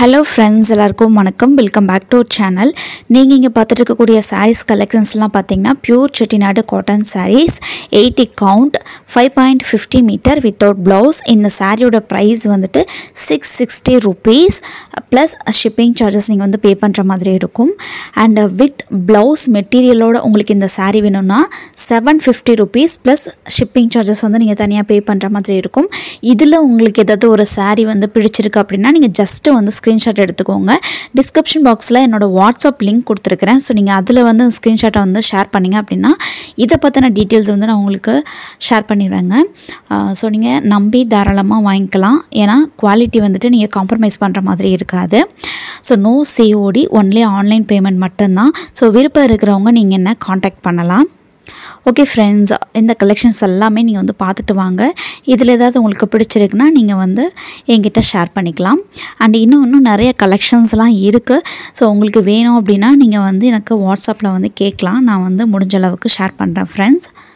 hello friends எல்லாருக்கும் வணக்கம் welcome back to channel நீங்கள் இங்கே பார்த்துட்டு இருக்கக்கூடிய சாரீஸ் கலெக்ஷன்ஸ்லாம் பார்த்தீங்கன்னா pure Chettinad cotton sarees eighty count five point fifty meter without blouse இந்த சாரியோட ப்ரைஸ் வந்துட்டு six sixty rupees plus shipping charges நீங்கள் வந்து பே பண்ணுற மாதிரி இருக்கும் அண்ட் வித் ப்ளவுஸ் மெட்டீரியலோட உங்களுக்கு இந்த saree வேணும்னா seven fifty rupees plus shipping charges வந்து நீங்கள் தனியாக பே பண்ணுற மாதிரி இருக்கும் இதில் உங்களுக்கு ஏதாவது ஒரு saree வந்து பிடிச்சிருக்கு அப்படின்னா நீங்கள் ஜஸ்ட்டு வந்து ஸ்க்ரீன்ஷாட் எடுத்துக்கோங்க டிஸ்கிரிப்ஷன் பாக்ஸில் என்னோட வாட்ஸ்அப் லிங்க் கொடுத்துருக்குறேன் ஸோ நீங்கள் அதில் வந்து ஸ்க்ரீன்ஷாட்டை வந்து ஷேர் பண்ணிங்க அப்படின்னா இதை பற்றின டீட்டெயில்ஸ் வந்து நான் உங்களுக்கு ஷேர் பண்ணிடுவேங்க ஸோ நீங்கள் நம்பி தாராளமாக வாங்கிக்கலாம் ஏன்னா குவாலிட்டி வந்துட்டு நீங்கள் காம்ப்ரமைஸ் பண்ணுற மாதிரி இருக்காது so no COD only online payment மட்டும்தான் ஸோ விருப்பம் இருக்கிறவங்க நீங்கள் என்ன காண்டாக்ட் பண்ணலாம் ஓகே ஃப்ரெண்ட்ஸ் இந்த கலெக்ஷன்ஸ் எல்லாமே நீங்கள் வந்து பார்த்துட்டு வாங்க இதில் ஏதாவது உங்களுக்கு பிடிச்சிருக்குன்னா நீங்கள் வந்து என்கிட்ட ஷேர் பண்ணிக்கலாம் அண்ட் இன்னும் இன்னும் நிறைய கலெக்ஷன்ஸ்லாம் இருக்குது ஸோ உங்களுக்கு வேணும் அப்படின்னா நீங்கள் வந்து எனக்கு வாட்ஸ்அப்பில் வந்து கேட்கலாம் நான் வந்து முடிஞ்ச அளவுக்கு ஷேர் பண்ணுறேன் ஃப்ரெண்ட்ஸ்